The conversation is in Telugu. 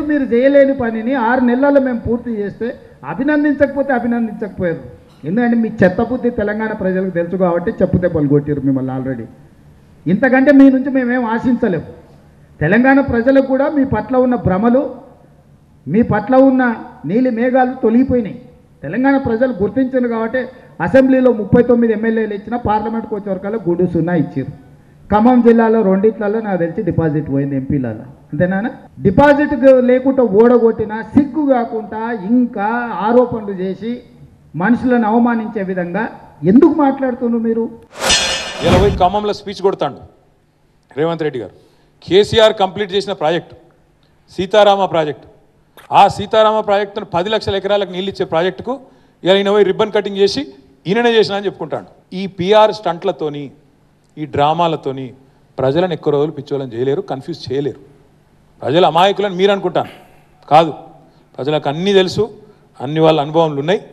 మీరు చేయలేని పనిని ఆరు నెలల్లో మేము పూర్తి చేస్తే అభినందించకపోతే అభినందించకపోయారు ఎందుకంటే మీ చెత్త బుద్ధి తెలంగాణ ప్రజలకు తెలుసు కాబట్టి చెప్పు దెబ్బలు కొట్టారు మిమ్మల్ని ఆల్రెడీ ఇంతకంటే మీ నుంచి మేమేం ఆశించలేము తెలంగాణ ప్రజలకు కూడా మీ పట్ల ఉన్న భ్రమలు మీ పట్ల ఉన్న నీలి మేఘాలు తొలగిపోయినాయి తెలంగాణ ప్రజలు గుర్తించారు కాబట్టి అసెంబ్లీలో ముప్పై తొమ్మిది ఎమ్మెల్యేలు ఇచ్చిన పార్లమెంట్కి వచ్చే వరకల్లా గుడు సున్నా ఇచ్చారు ఖమ్మం జిల్లాలో రెండిట్లలో నాకు తెలిసి డిపాజిట్ పోయింది ఎంపీలలో అంతేనా డిపాజిట్ లేకుండా ఓడగొట్టిన సిగ్గు కాకుండా ఇంకా ఆరోపణలు చేసి మనుషులను అవమానించే విధంగా ఎందుకు మాట్లాడుతున్నారు మీరు ఇలా పోయి ఖమ్మంలో స్పీచ్ కొడతాడు రేవంత్ రెడ్డి గారు కేసీఆర్ కంప్లీట్ చేసిన ప్రాజెక్టు సీతారామ ప్రాజెక్టు ఆ సీతారామ ప్రాజెక్టును పది లక్షల ఎకరాలకు నీళ్ళు ఇచ్చే ప్రాజెక్టుకు ఇలా ఈయన పోయి రిబ్బన్ కటింగ్ చేసి ఈయననే చేసిన అని చెప్పుకుంటాడు ఈ పిఆర్ స్టంట్లతోని ఈ డ్రామాలతోని ప్రజలను ఎక్కువ రోజులు పిచ్చోళ్ళని చేయలేరు కన్ఫ్యూజ్ చేయలేరు ప్రజల అమాయకులని మీరు అనుకుంటాను కాదు ప్రజలకు అన్నీ తెలుసు అన్ని వాళ్ళ అనుభవాలు ఉన్నాయి